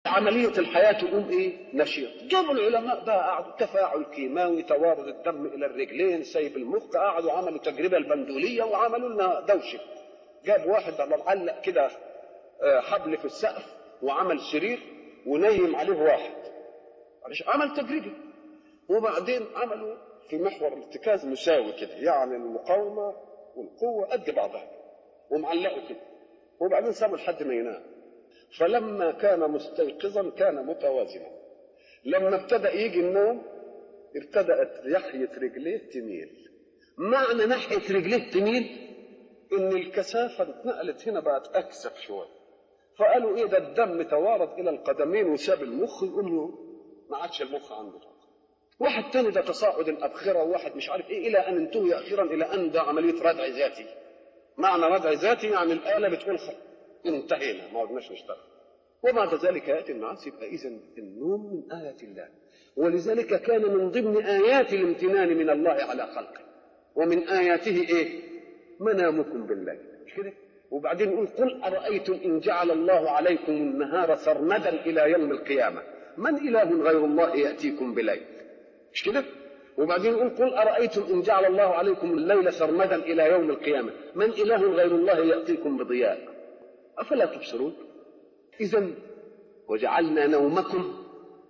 عملية الحياة تقوم ايه نشيط جابوا العلماء بقى قعدوا تفاعل كيماوي توارد الدم الى الرجلين سيب المخ قعدوا عملوا تجربة البندولية وعملوا لنا دوشة جاب واحد على معلق كده آه، حبل في السقف وعمل سرير ونيم عليه واحد معلش عمل تجربة وبعدين عملوا في محور الارتكاز مساوي كده يعني المقاومة والقوة قد بعضها ومعلقوا كده وبعدين سابوا لحد ما ينام فلما كان مستيقظا كان متوازنا لما ابتدأ يجي النوم ابتدأت ناحية رجليه تميل معنى ناحية رجليه تميل ان الكثافة اتنقلت هنا بقت اكثف شوية فقالوا ايه ده الدم توارد الى القدمين وساب المخ يقوم له ما عادش المخ عنده طاقة. واحد تاني ده تصاعد الابخرة وواحد مش عارف ايه الى ان انتهي اخيرا الى ان ده عملية ردع ذاتي معنى ردع ذاتي يعني الآلة بتقول خلاص انتهينا ما عدناش نشتغل وبعد ذلك ياتي النعاس يبقى اذا النوم من ايات الله ولذلك كان من ضمن ايات الامتنان من الله على خلقه ومن اياته ايه منامكم بالليل مش كده وبعدين يقول قل ارايتم ان جعل الله عليكم النهار سرمدا الى يوم القيامه من اله غير الله ياتيكم بليل مش كده وبعدين يقول قل ارايتم ان جعل الله عليكم الليل سرمدا الى يوم القيامه من اله غير الله ياتيكم بضياء افلا تبصرون اذا وجعلنا نومكم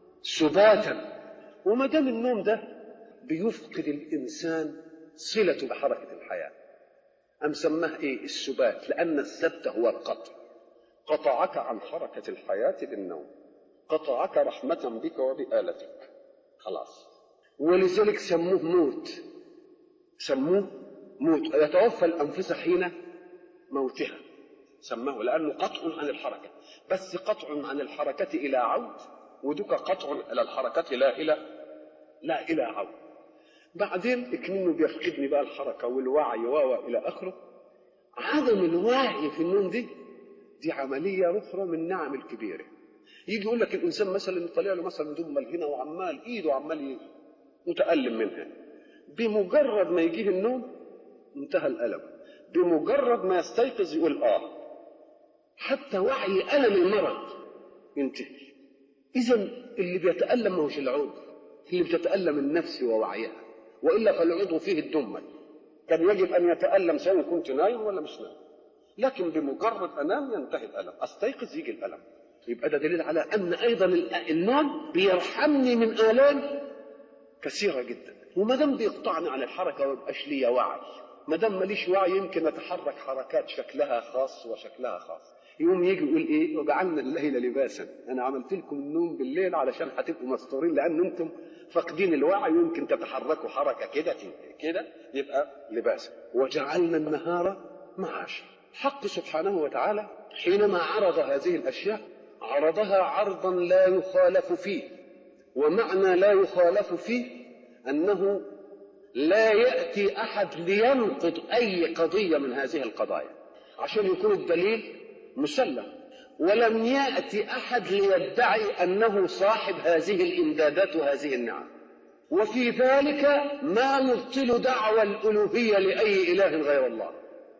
سباتا وما دام النوم ده بيفقد الانسان صلته بحركه الحياه ام سماه ايه السبات لان السبت هو القطع قطعك عن حركه الحياه بالنوم قطعك رحمه بك وبآلتك خلاص ولذلك سموه موت سموه موت يتوفى الانفس حين موتها سماه لانه قطع عن الحركه بس قطع عن الحركه الى عود ودك قطع الى الحركه لا الى لا الى عود بعدين اكمنه بيفقدني بقى الحركه والوعي و الى اخره عدم الوعي في النوم دي دي عمليه اخرى من النعم الكبيره يجي يقول لك الانسان مثلا طالع له مثلا دم هنا وعمال ايده عمال متالم منها بمجرد ما يجيه النوم انتهى الالم بمجرد ما يستيقظ يقول اه حتى وعي الم المرض ينتهي اذا اللي بيتالم ما هوش العضو اللي بتتالم النفس ووعيها والا فالعضو فيه الدمل كان يجب ان يتالم سواء كنت نايم ولا مش نايم لكن بمجرد انام ينتهي الالم استيقظ يجي الالم يبقى ده دليل على ان ايضا النوم بيرحمني من الام كثيره جدا وما دام بيقطعني عن الحركه وما يبقاش ليا وعي ما دام ماليش وعي يمكن اتحرك حركات شكلها خاص وشكلها خاص يقوم يجي يقول ايه وجعلنا الليل لباسا انا عملت لكم النوم بالليل علشان هتبقوا مستورين لان انتم فاقدين الوعي يمكن تتحركوا حركه كده كده يبقى لباسا وجعلنا النهار معاشا حق سبحانه وتعالى حينما عرض هذه الاشياء عرضها عرضا لا يخالف فيه ومعنى لا يخالف فيه انه لا ياتي احد لينقض اي قضيه من هذه القضايا عشان يكون الدليل مسلم ولم ياتي احد ليدعي انه صاحب هذه الامدادات وهذه النعم وفي ذلك ما نبطل دعوى الالوهيه لاي اله غير الله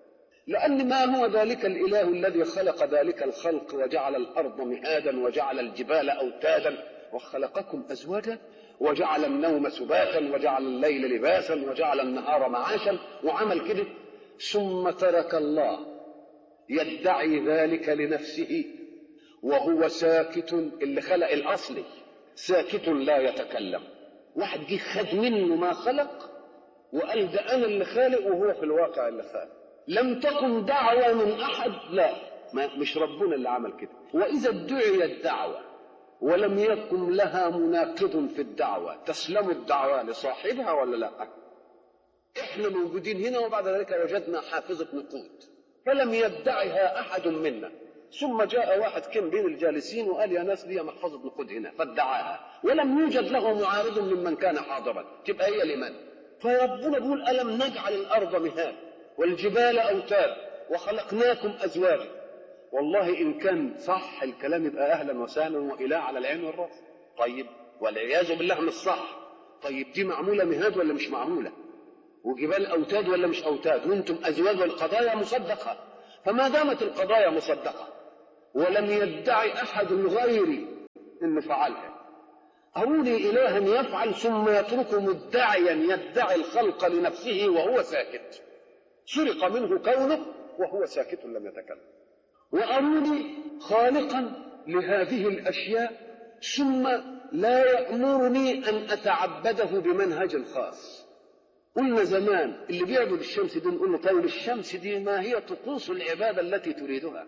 لأن ما هو ذلك الإله الذي خلق ذلك الخلق وجعل الأرض مهادا وجعل الجبال أوتادا وخلقكم أزواجا وجعل النوم سباتا وجعل الليل لباسا وجعل النهار معاشا وعمل كده ثم ترك الله يدعي ذلك لنفسه وهو ساكت اللي خلق الأصلي ساكت لا يتكلم واحد جه خد منه ما خلق وقال ده أنا اللي خالق وهو في الواقع اللي خالق لم تكن دعوة من أحد لا ما مش ربنا اللي عمل كده وإذا ادعيت دعوة ولم يكن لها مناقض في الدعوة تسلم الدعوة لصاحبها ولا لا احنا موجودين هنا وبعد ذلك وجدنا حافظة نقود فلم يدعها أحد منا ثم جاء واحد كان بين الجالسين وقال يا ناس لي محفظة نقود هنا فادعاها ولم يوجد له معارض ممن كان حاضرا تبقى هي لمن فربنا بيقول ألم نجعل الأرض مهاد والجبال أوتاد وخلقناكم أزواجا والله إن كان صح الكلام يبقى أهلا وسهلا وإله على العين والرأس طيب والعياذ بالله مش صح طيب دي معمولة مهاد ولا مش معمولة وجبال أوتاد ولا مش أوتاد وأنتم أزواج والقضايا مصدقة فما دامت القضايا مصدقة ولم يدعي أحد غيري انه فعلها أروني إلها يفعل ثم يترك مدعيا يدعي الخلق لنفسه وهو ساكت سرق منه كونه وهو ساكت لم يتكلم وأروني خالقا لهذه الأشياء ثم لا يأمرني أن أتعبده بمنهج خاص قلنا زمان اللي بيعبد الشمس دي نقول له طيب الشمس دي ما هي طقوس العبادة التي تريدها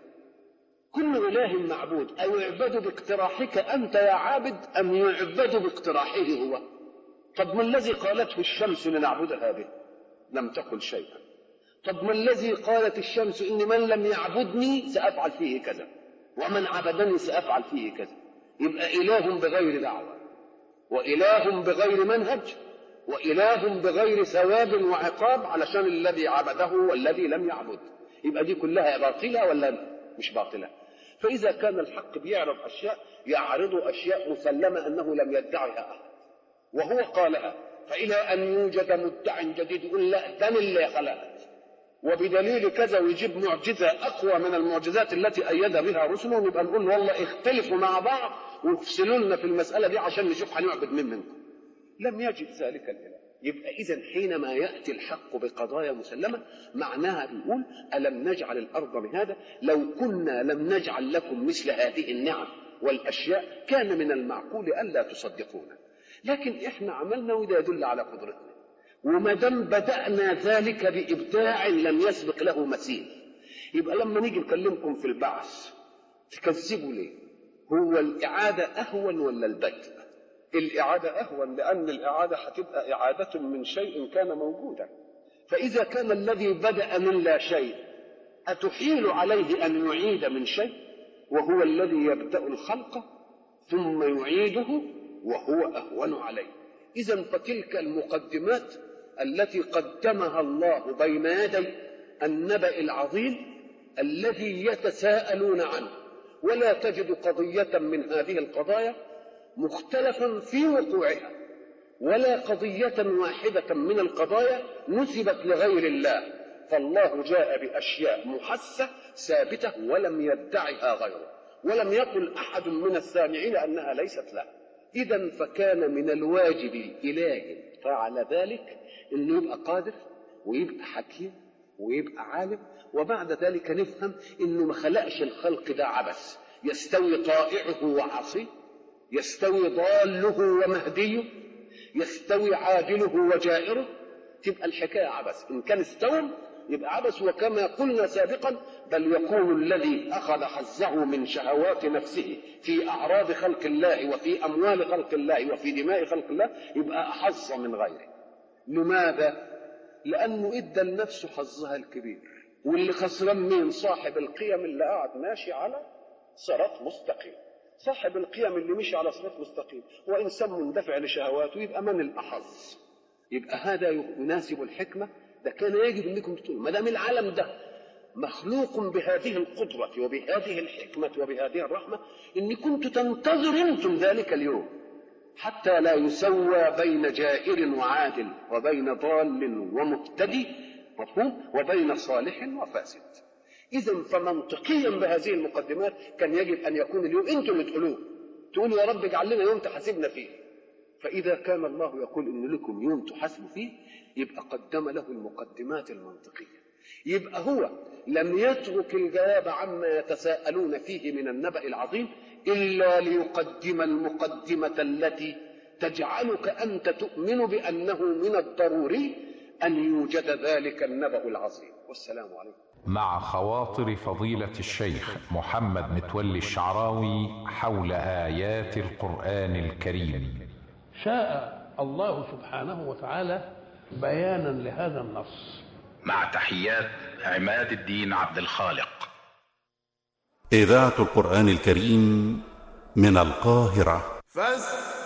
كل إله معبود أو يعبد باقتراحك أنت يا عابد أم يعبد باقتراحه هو طب ما الذي قالته الشمس لنعبدها به لم تقل شيئا طب ما الذي قالت الشمس إن من لم يعبدني سأفعل فيه كذا ومن عبدني سأفعل فيه كذا يبقى إله بغير دعوة وإله بغير منهج وإله بغير ثواب وعقاب علشان الذي عبده والذي لم يعبد يبقى دي كلها باطلة ولا مش باطلة فإذا كان الحق بيعرض أشياء يعرض أشياء مسلمة أنه لم يدعها أحد وهو قالها فإلى أن يوجد مدع جديد يقول لا ده اللي خلقت وبدليل كذا ويجيب معجزة أقوى من المعجزات التي أيد بها رسله نبقى نقول والله اختلفوا مع بعض وافصلوا لنا في المسألة دي عشان نشوف هنعبد مين منكم لم يجد ذلك الإله يبقى إذا حينما يأتي الحق بقضايا مسلمة معناها بيقول ألم نجعل الأرض مهادا لو كنا لم نجعل لكم مثل هذه النعم والأشياء كان من المعقول ألا تصدقونا لكن إحنا عملنا وده يدل على قدرتنا وما دام بدأنا ذلك بإبداع لم يسبق له مثيل يبقى لما نيجي نكلمكم في البعث تكذبوا ليه؟ هو الإعادة أهون ولا البدء؟ الإعادة أهون لأن الإعادة هتبقى إعادة من شيء كان موجودا فإذا كان الذي بدأ من لا شيء أتحيل عليه أن يعيد من شيء وهو الذي يبدأ الخلق ثم يعيده وهو أهون عليه إذا فتلك المقدمات التي قدمها الله بين يدي النبأ العظيم الذي يتساءلون عنه ولا تجد قضية من هذه القضايا مختلفا في وقوعها ولا قضية واحدة من القضايا نسبت لغير الله فالله جاء بأشياء محسة ثابتة ولم يدعها غيره ولم يقل أحد من السامعين أنها ليست له إذا فكان من الواجب الإلهي فعل ذلك أنه يبقى قادر ويبقى حكيم ويبقى عالم وبعد ذلك نفهم أنه ما خلقش الخلق ده عبث يستوي طائعه وعصيه يستوي ضاله ومهديه يستوي عادله وجائره تبقى الحكاية عبث إن كان استوى يبقى عبث وكما قلنا سابقا بل يكون الذي أخذ حظه من شهوات نفسه في أعراض خلق الله وفي أموال خلق الله وفي دماء خلق الله يبقى أحظ من غيره لماذا؟ لأنه إدى لنفسه حظها الكبير واللي خسران مين صاحب القيم اللي قاعد ماشي على صراط مستقيم صاحب القيم اللي مشي على صراط مستقيم وإنسان مندفع لشهواته يبقى من الأحظ يبقى هذا يناسب الحكمة ده كان يجب انكم تقولوا ما دام العالم ده مخلوق بهذه القدرة وبهذه الحكمة وبهذه الرحمة إن كنت تنتظر أنتم ذلك اليوم حتى لا يسوى بين جائر وعادل وبين ضال ومهتدي مفهوم وبين صالح وفاسد إذا فمنطقيا بهذه المقدمات كان يجب أن يكون اليوم أنتم اللي تقولوه تقولوا يا رب اجعل لنا يوم تحاسبنا فيه فإذا كان الله يقول إن لكم يوم تحاسبوا فيه يبقى قدم له المقدمات المنطقية يبقى هو لم يترك الجواب عما يتساءلون فيه من النبأ العظيم إلا ليقدم المقدمة التي تجعلك أنت تؤمن بأنه من الضروري أن يوجد ذلك النبأ العظيم والسلام عليكم مع خواطر فضيلة الشيخ محمد متولي الشعراوي حول آيات القرآن الكريم شاء الله سبحانه وتعالى بيانا لهذا النص مع تحيات عماد الدين عبد الخالق إذاعة القرآن الكريم من القاهرة فاستمعوا